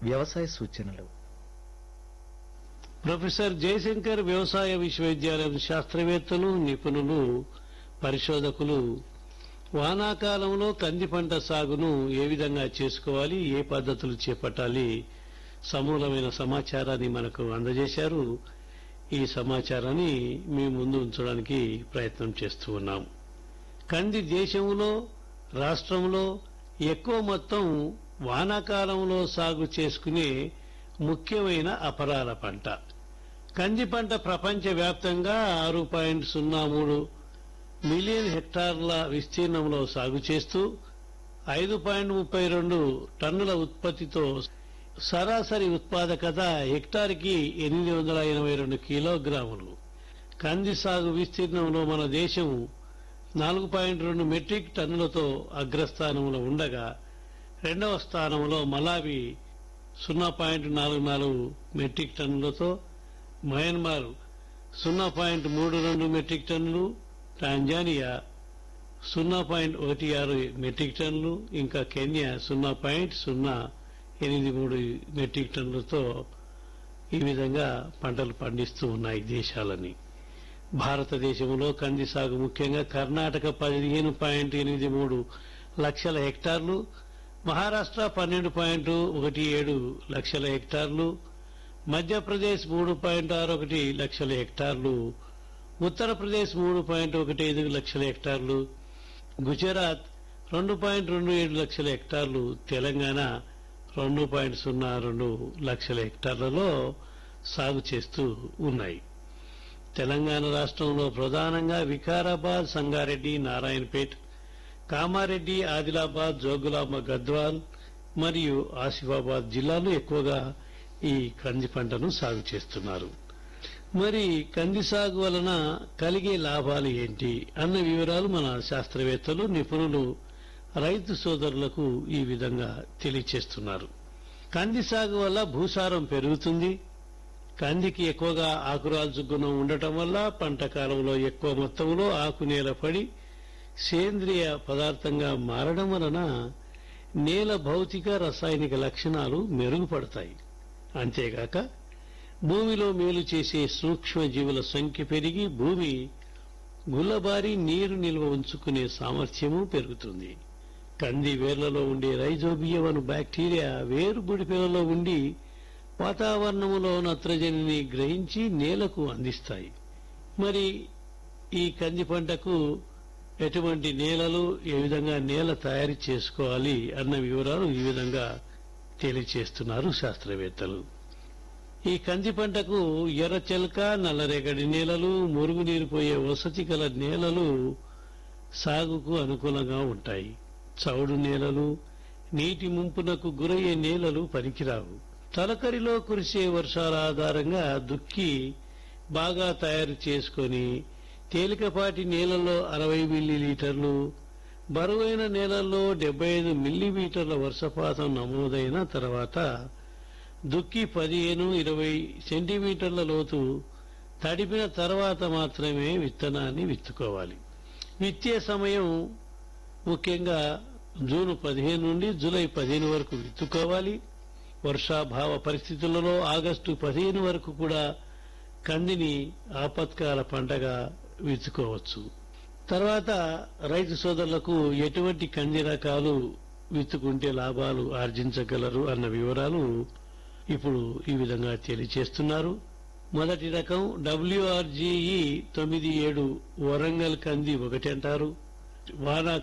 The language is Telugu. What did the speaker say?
వ్యవసాయ సూచనలు ప్రొఫెసర్ జయశంకర్ వ్యవసాయ విశ్వవిద్యాలయం శాస్త్రవేత్తలు నిపుణులు పరిశోధకులు వానాకాలంలో కంది పంట సాగును ఏ విధంగా చేసుకోవాలి ఏ పద్ధతులు చేపట్టాలి సమూలమైన సమాచారాన్ని మనకు అందజేశారు ఈ సమాచారాన్ని మీ ముందు ఉంచడానికి ప్రయత్నం చేస్తూ ఉన్నాం కంది దేశంలో రాష్ట్రంలో ఎక్కువ మొత్తం వానాకాలంలో సాగు చేసుకునే ముఖ్యమైన అపరాల పంట కంది పంట ప్రపంచవ్యాప్తంగా ఆరు పాయింట్ సున్నా మూడు మిలియన్ హెక్టార్ల విస్తీర్ణంలో సాగు చేస్తూ ఐదు పాయింట్ ముప్పై రెండు టన్నుల ఉత్పత్తితో సరాసరి ఉత్పాదకత హెక్టార్కి ఎనిమిది వందల ఎనభై రెండు కిలోగ్రాములు కంది సాగు విస్తీర్ణంలో మన దేశం నాలుగు పాయింట్ రెండు మెట్రిక్ టన్నులతో అగ్రస్థానంలో ఉండగా రెండవ స్థానంలో మలావి సున్నా పాయింట్ నాలుగు నాలుగు మెట్రిక్ టన్నులతో మయన్మార్ సున్నా పాయింట్ మూడు రెండు మెట్రిక్ టన్నులు టాంజానియా సున్నా పాయింట్ ఒకటి ఆరు మెట్రిక్ టన్నులు ఇంకా కెన్యా సున్నా పాయింట్ సున్నా ఎనిమిది మూడు మెట్రిక్ టన్నులతో ఈ విధంగా పంటలు పండిస్తూ ఉన్నాయి దేశాలని భారతదేశంలో కంది సాగు ముఖ్యంగా కర్ణాటక పదిహేను పాయింట్ ఎనిమిది మూడు లక్షల హెక్టార్లు మహారాష్ట్ర పన్నెండు పాయింట్ ఒకటి ఏడు లక్షల హెక్టార్లు మధ్యప్రదేశ్ మూడు పాయింట్ ఆరు ఒకటి లక్షల హెక్టార్లు ఉత్తరప్రదేశ్ మూడు పాయింట్ ఒకటి ఐదు లక్షల హెక్టార్లు గుజరాత్ రెండు పాయింట్ రెండు ఏడు లక్షల హెక్టార్లు తెలంగాణ రెండు పాయింట్ సున్నా రెండు లక్షల హెక్టార్లలో సాగు చేస్తూ ఉన్నాయి తెలంగాణ రాష్ట్రంలో ప్రధానంగా వికారాబాద్ సంగారెడ్డి నారాయణపేట్ కామారెడ్డి ఆదిలాబాద్ జోగులాంబ గద్వాల్ మరియు ఆసిఫాబాద్ జిల్లాలు ఎక్కువగా ఈ కంది పంటను సాగు చేస్తున్నారు మరి కంది సాగు వలన కలిగే లాభాలు ఏంటి అన్న వివరాలు మన శాస్త్రవేత్తలు నిపుణులు రైతు సోదరులకు ఈ విధంగా తెలియచేస్తున్నారు కంది సాగు వల్ల భూసారం పెరుగుతుంది కందికి ఎక్కువగా ఆకురాల్చు గుణం ఉండటం వల్ల పంట కాలంలో ఎక్కువ మొత్తంలో ఆకు నేల పడి సేంద్రియ పదార్థంగా మారడం వలన నేల భౌతిక రసాయనిక లక్షణాలు మెరుగుపడతాయి అంతేగాక భూమిలో మేలు చేసే సూక్ష్మజీవుల సంఖ్య పెరిగి భూమి గుల్లబారి నీరు నిల్వ ఉంచుకునే సామర్థ్యము పెరుగుతుంది కంది వేర్లలో ఉండే రైజోబియం అను బ్యాక్టీరియా వేరు బుడిపెలలో ఉండి వాతావరణములో నత్రజనిని గ్రహించి నేలకు అందిస్తాయి మరి ఈ కంది పంటకు ఎటువంటి నేలలు ఏ విధంగా నేల తయారు చేసుకోవాలి అన్న వివరాలు ఈ విధంగా తెలియచేస్తున్నారు శాస్త్రవేత్తలు ఈ కంది పంటకు ఎర్ర చెలక నల్లరేగడి నేలలు మురుగునీరు పోయే వసతి గల నేలలు సాగుకు అనుకూలంగా ఉంటాయి చౌడు నేలలు నీటి ముంపునకు గురయ్యే నేలలు పనికిరావు తలకరిలో కురిసే వర్షాల ఆధారంగా దుక్కి బాగా తయారు చేసుకొని తేలికపాటి నేలల్లో అరవై మిల్లీలీటర్లు బరువైన నేలల్లో డెబ్బై ఐదు మిల్లీమీటర్ల వర్షపాతం నమోదైన తర్వాత దుక్కి పదిహేను ఇరవై సెంటీమీటర్ల లోతు తడిపిన తర్వాత మాత్రమే విత్తనాన్ని విత్తుకోవాలి విత్తే సమయం ముఖ్యంగా జూన్ పదిహేను నుండి జూలై పదిహేను వరకు విత్తుకోవాలి వర్షాభావ పరిస్థితులలో ఆగస్టు పదిహేను వరకు కూడా కందిని ఆపత్కాల పంటగా విత్తుకోవచ్చు తర్వాత రైతు సోదరులకు ఎటువంటి కంది రకాలు విత్తుకుంటే లాభాలు ఆర్జించగలరు అన్న వివరాలు ఇప్పుడు ఈ విధంగా తెలియచేస్తున్నారు మొదటి రకం డబ్ల్యూఆర్జీఈ తొమ్మిది ఏడు వరంగల్ కంది ఒకటి అంటారు వానా